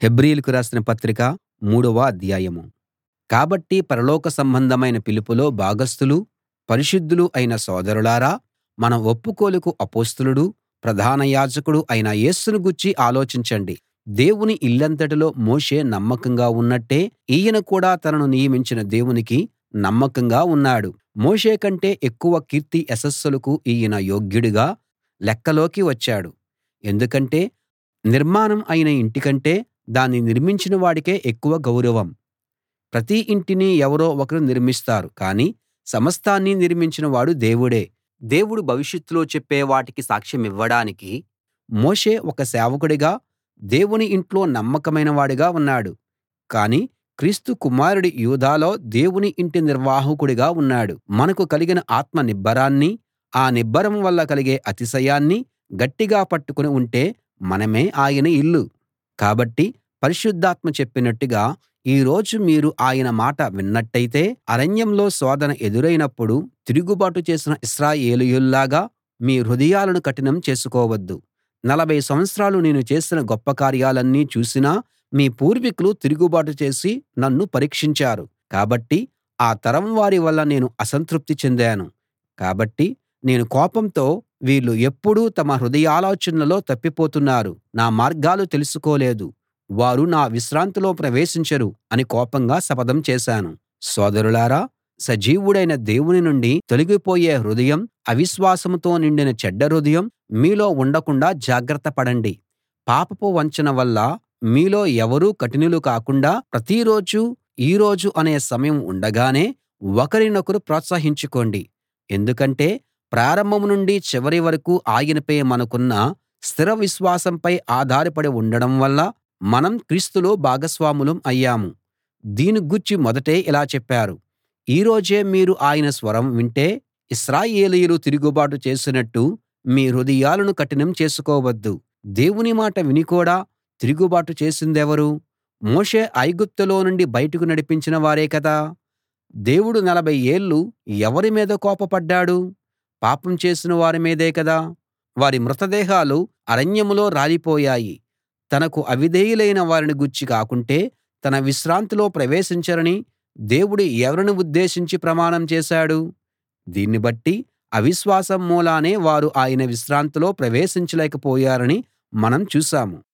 హెబ్రీయులకు రాసిన పత్రిక మూడవ అధ్యాయం కాబట్టి పరలోక సంబంధమైన పిలుపులో భాగస్థులూ పరిశుద్ధులూ అయిన సోదరులారా మన ఒప్పుకోలుకు అపొస్తలుడూ ప్రధాన యాజకుడూ అయిన యేసును గూర్చి ఆలోచించండి దేవుని ఇల్లంతటిలో మోషే నమ్మకంగా ఉన్నట్టే ఈయన కూడా తనను నియమించిన దేవునికి నమ్మకంగా ఉన్నాడు మోషే కంటే ఎక్కువ కీర్తి యశస్సులకు ఈయన యోగ్యుడుగా లెక్కలోకి వచ్చాడు ఎందుకంటే నిర్మాణం అయిన ఇంటి కంటే దాన్ని నిర్మించిన వాడికే ఎక్కువ గౌరవం ప్రతి ఇంటిని ఎవరో ఒకరు నిర్మిస్తారు కానీ సమస్తాన్నీ నిర్మించిన వాడు దేవుడే దేవుడు భవిష్యత్తులో చెప్పే వాటికి సాక్ష్యమివ్వడానికి మోషే ఒక సేవకుడిగా దేవుని ఇంట్లో నమ్మకమైన వాడిగా ఉన్నాడు కానీ క్రీస్తు కుమారుడు యూదాలో దేవుని ఇంటి నిర్వాహకుడిగా ఉన్నాడు మనకు కలిగిన ఆత్మ నిబ్బరాన్ని ఆ నిబ్బరం వల్ల కలిగే అతిశయాన్ని గట్టిగా పట్టుకుని ఉంటే మనమే ఆయన ఇల్లు కాబట్టి పరిశుద్ధాత్మ చెప్పినట్టుగా ఈ రోజు మీరు ఆయన మాట విన్నట్టయితే అరణ్యంలో శోధన ఎదురైనప్పుడు తిరుగుబాటు చేసిన ఇశ్రాయేలీయుల్లాగా మీ హృదయాలను కఠినం చేసుకోవద్దు నలభై సంవత్సరాలు నేను చేసిన గొప్ప కార్యాలన్నీ చూసినా మీ పూర్వీకులు తిరుగుబాటు చేసి నన్ను పరీక్షించారు కాబట్టి ఆ తరం వారి వల్ల నేను అసంతృప్తి చెందాను కాబట్టి నేను కోపంతో వీళ్ళు ఎప్పుడూ తమ హృదయాలోచనల్లో తప్పిపోతున్నారు నా మార్గాలు తెలుసుకోలేదు వారు నా విశ్రాంతిలో ప్రవేశించరు అని కోపంగా శపథం చేశాను సోదరులారా సజీవుడైన దేవుని నుండి తొలగిపోయే హృదయం అవిశ్వాసంతో నిండిన చెడ్డ హృదయం మీలో ఉండకుండా జాగ్రత్త పడండి పాపపు వంచన వల్ల మీలో ఎవరూ కఠినులు కాకుండా ప్రతిరోజూ ఈ రోజు అనే సమయం ఉండగానే ఒకరినొకరు ప్రోత్సహించుకోండి ఎందుకంటే ప్రారంభం నుండి చివరి వరకూ ఆయనపై మనకున్న స్థిర విశ్వాసంపై ఆధారపడి ఉండడం వల్ల మనం క్రీస్తులో భాగస్వాములం అయ్యాము దీని గూర్చి మొదటే ఇలా చెప్పారు ఈ రోజే మీరు ఆయన స్వరం వింటే ఇశ్రాయేలీయులు తిరుగుబాటు చేసినట్టు మీ హృదయాలను కఠినం చేసుకోవద్దు దేవుని మాట విని కూడా తిరుగుబాటు చేసిందెవరు మోషే ఐగుప్తులో నుండి బయటకు నడిపించిన వారే కదా దేవుడు నలభై ఏళ్ళు ఎవరి మీద కోపపడ్డాడు పాపం చేసిన వారి మీదే కదా వారి మృతదేహాలు అరణ్యంలో రాలిపోయాయి తనకు అవిధేయులైన వారిని గూర్చి కాకుంటే తన విశ్రాంతిలో ప్రవేశించరని దేవుడు ఎవరిని ఉద్దేశించి ప్రమాణం చేశాడు దీన్ని బట్టి అవిశ్వాసం మూలానే వారు ఆయన విశ్రాంతిలో ప్రవేశించలేకపోయారని మనం చూశాము